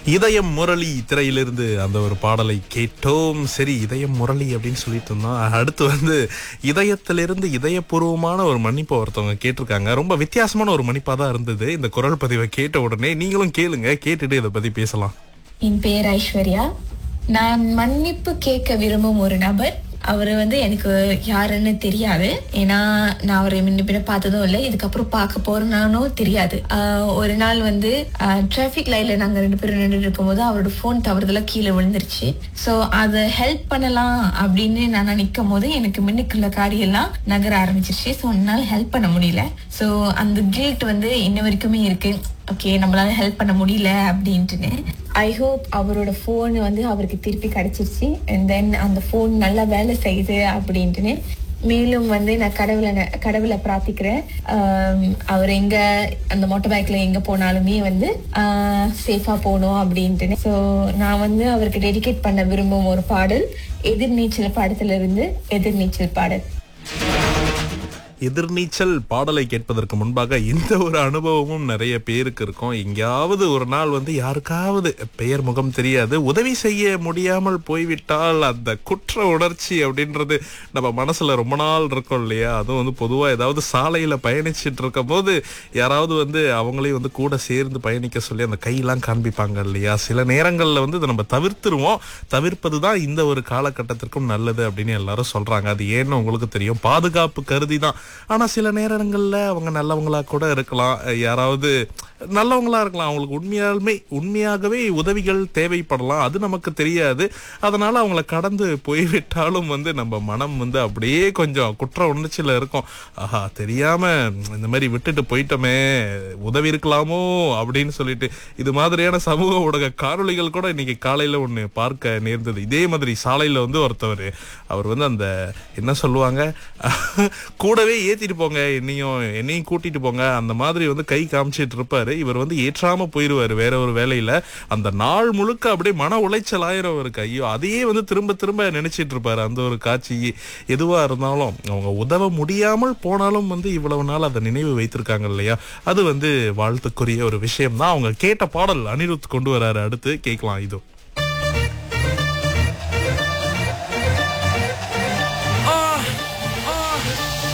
இதயம் முரளி திரையிலிருந்து அந்த ஒரு பாடலை கேட்டோம் சரி இதயம் முரளி அப்படின்னு சொல்லிட்டு இருந்தோம் அடுத்து வந்து இதயத்திலிருந்து இதயபூர்வமான ஒரு மன்னிப்பை ஒருத்தவங்க கேட்டிருக்காங்க ரொம்ப வித்தியாசமான ஒரு மன்னிப்பா தான் இருந்தது இந்த குரல் பதிவை கேட்ட உடனே நீங்களும் கேளுங்க கேட்டுட்டு இதை பத்தி பேசலாம் என் பேர் ஐஸ்வர்யா நான் மன்னிப்பு கேட்க விரும்பும் ஒரு நபர் அவர் வந்து எனக்கு யாருன்னு தெரியாது ஏன்னா நான் அவரை முன்ன பின்ன பார்த்ததும் இல்லை இதுக்கப்புறம் பார்க்க போறேனானும் தெரியாது ஆஹ் ஒரு நாள் வந்து டிராஃபிக் லைன்ல நாங்க ரெண்டு பேரும் நின்றுட்டு இருக்கும்போது அவரோட ஃபோன் தவறுதலா கீழே விழுந்துருச்சு ஸோ அதை ஹெல்ப் பண்ணலாம் அப்படின்னு நான் நினைக்கும் போது எனக்கு மின்னுக்குள்ள காரியெல்லாம் நகர ஆரம்பிச்சிருச்சு ஸோ என்னால் ஹெல்ப் பண்ண முடியல ஸோ அந்த கில்ட் வந்து இன்ன வரைக்குமே இருக்கு ஓகே நம்மளால ஹெல்ப் பண்ண முடியல அப்படின்ட்டுன்னு ஐ ஹோப் அவரோட ஃபோன் வந்து அவருக்கு திருப்பி கிடைச்சிருச்சு அண்ட் தென் அந்த ஃபோன் நல்லா வேலை செய்யுது அப்படின்ட்டுன்னு மேலும் வந்து நான் கடவுளை ந- கடவுளை பிரார்த்திக்கிறேன் ஆம், அவர் எங்க அந்த மோட்டர் பைக்ல எங்க போனாலுமே வந்து சேஃபா போகணும் அப்படின்ட்டுன்னு ஸோ நான் வந்து அவருக்கு டெடிகேட் பண்ண விரும்பும் ஒரு பாடல் எதிர்நீச்சல் படத்துல இருந்து எதிர்நீச்சல் பாடல் எதிர்நீச்சல் பாடலை கேட்பதற்கு முன்பாக இந்த ஒரு அனுபவமும் நிறைய பேருக்கு இருக்கும் எங்கேயாவது ஒரு நாள் வந்து யாருக்காவது பெயர் முகம் தெரியாது உதவி செய்ய முடியாமல் போய்விட்டால் அந்த குற்ற உணர்ச்சி அப்படின்றது நம்ம மனசுல ரொம்ப நாள் இருக்கும் இல்லையா அதுவும் வந்து பொதுவா ஏதாவது சாலையில பயணிச்சிட்டு இருக்கும் போது யாராவது வந்து அவங்களையும் வந்து கூட சேர்ந்து பயணிக்க சொல்லி அந்த கையெல்லாம் காண்பிப்பாங்க இல்லையா சில நேரங்கள்ல வந்து இதை நம்ம தவிர்த்துருவோம் தவிர்ப்பது தான் இந்த ஒரு காலகட்டத்திற்கும் நல்லது அப்படின்னு எல்லாரும் சொல்றாங்க அது ஏன்னு உங்களுக்கு தெரியும் பாதுகாப்பு கருதி தான் ஆனா சில நேரங்கள்ல அவங்க நல்லவங்களா கூட இருக்கலாம் அஹ் யாராவது நல்லவங்களா இருக்கலாம் அவங்களுக்கு உண்மையாலுமே உண்மையாகவே உதவிகள் தேவைப்படலாம் அது நமக்கு தெரியாது அதனால அவங்கள கடந்து போய்விட்டாலும் வந்து நம்ம மனம் வந்து அப்படியே கொஞ்சம் குற்ற உணர்ச்சியில இருக்கும் ஆஹா தெரியாம இந்த மாதிரி விட்டுட்டு போயிட்டோமே உதவி இருக்கலாமோ அப்படின்னு சொல்லிட்டு இது மாதிரியான சமூக ஊடக காணொளிகள் கூட இன்னைக்கு காலையில ஒண்ணு பார்க்க நேர்ந்தது இதே மாதிரி சாலையில வந்து ஒருத்தவர் அவர் வந்து அந்த என்ன சொல்லுவாங்க கூடவே ஏத்திட்டு போங்க என்னையும் என்னையும் கூட்டிட்டு போங்க அந்த மாதிரி வந்து கை காமிச்சிட்டு இருப்பாரு இவர் வந்து ஏற்றாம போயிருவாரு வேற ஒரு வேலையில அந்த நாள் முழுக்க அப்படியே மன உளைச்சல் ஆயிரும் அவருக்கு ஐயோ அதையே வந்து திரும்ப திரும்ப நினைச்சிட்டு இருப்பாரு அந்த ஒரு காட்சி எதுவா இருந்தாலும் அவங்க உதவ முடியாமல் போனாலும் வந்து இவ்வளவு நாள் அதை நினைவு வைத்திருக்காங்க இல்லையா அது வந்து வாழ்த்துக்குரிய ஒரு விஷயம் தான் அவங்க கேட்ட பாடல் அனிருத் கொண்டு வராரு அடுத்து கேட்கலாம் இதோ